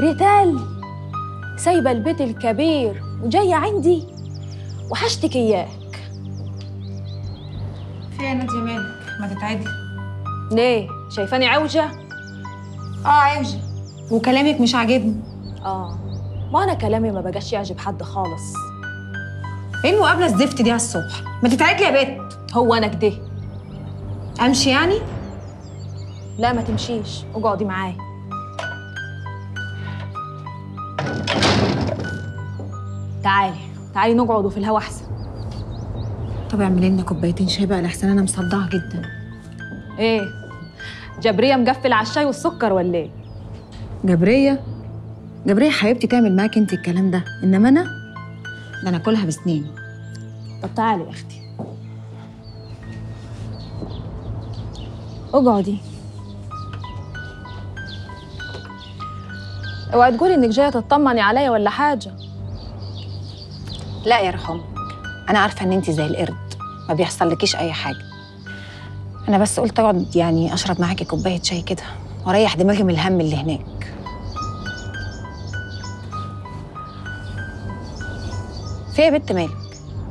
ريتال سايبة البيت الكبير وجاية عندي وحشتك إياه في يا نادية مالك ما تتعدي ليه؟ شايفاني عوجة؟ اه عاوجة وكلامك مش عاجبني آه ما أنا كلامي ما بقاش يعجب حد خالص ايه المقابلة الزفت دي على الصبح ما تتعدي يا بت هو أنا كده امشي يعني لا ما تمشيش اقعدي معايا تعالي تعالي نقعدوا في الهوا أحسن طب اعملي لنا كوبايتين شاي بقى لحسن انا مصدعة جدا إيه؟ جبرية مقفل على الشاي والسكر ولا إيه؟ جبرية جبرية حبيبتي تعمل معاك انت الكلام ده انما انا ده انا اكلها بسنين طب تعالي يا اختي اقعدي اوعي تقولي انك جايه تطمني عليا ولا حاجه لا يا رحمك انا عارفة ان انت زي القرد ما بيحصلكيش اي حاجة انا بس قلت اقعد يعني اشرب معاكي كوباية شاي كده واريح دماغي من الهم اللي هناك في إيه يا بنت مالك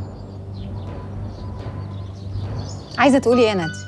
عايزة تقولي ايه يا نادي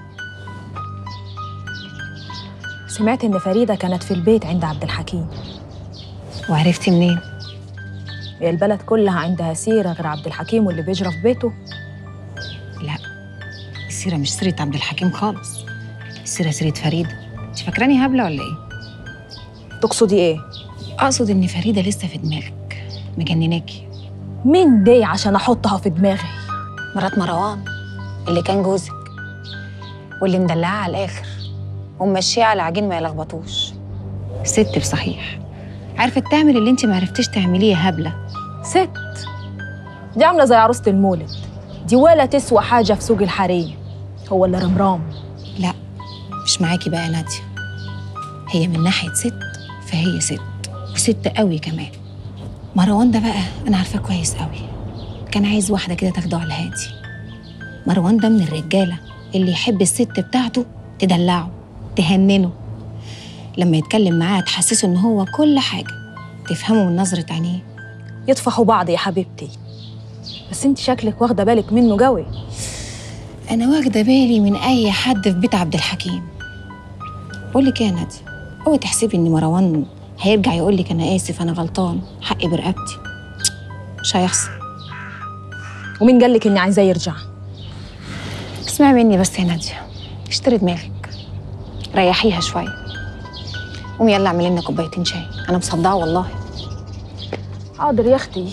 سمعت ان فريده كانت في البيت عند عبد الحكيم وعرفتي منين هي البلد كلها عندها سيره غير عبد الحكيم واللي بيجرى في بيته لا السيرة مش سيرة عبد الحكيم خالص السيرة سيرة فريدة انت فاكراني هبلة ولا ايه تقصدي ايه اقصد ان فريدة لسه في دماغك مجنناكي مين دي عشان احطها في دماغي مرات مروان اللي كان جوزك واللي مدلعاه على الاخر وممشيه على عجين ما يلخبطوش ست بصحيح عرفت تعمل اللي انت ما عرفتيش تعمليه يا هبله ست دي عامله زي عروسه المولد دي ولا تسوى حاجه في سوق الحريم هو اللي رمرام لا مش معاكي بقى يا ناديه هي من ناحيه ست فهي ست وست قوي كمان مروان ده بقى انا عارفاه كويس قوي كان عايز واحده كده تاخده على الهادي مروان ده من الرجاله اللي يحب الست بتاعته تدلعه تهننه لما يتكلم معاها تحسسه ان هو كل حاجه تفهمه من نظره عينيه يطفحوا بعض يا حبيبتي بس انت شكلك واخده بالك منه قوي انا واخده بالي من اي حد في بيت عبد الحكيم بقول لك ايه يا ناديه اوعي تحسبي ان مروان هيرجع يقول لك انا اسف انا غلطان حقي برقبتي مش هيحصل ومين قال لك اني عايزاه يرجع اسمعي مني بس يا ناديه اشتري دماغك ريحيها شويه قومي يلا اعملي لنا كوبايتين شاي انا مصدعه والله حاضر يا اختي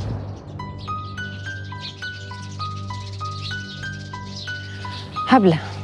هبله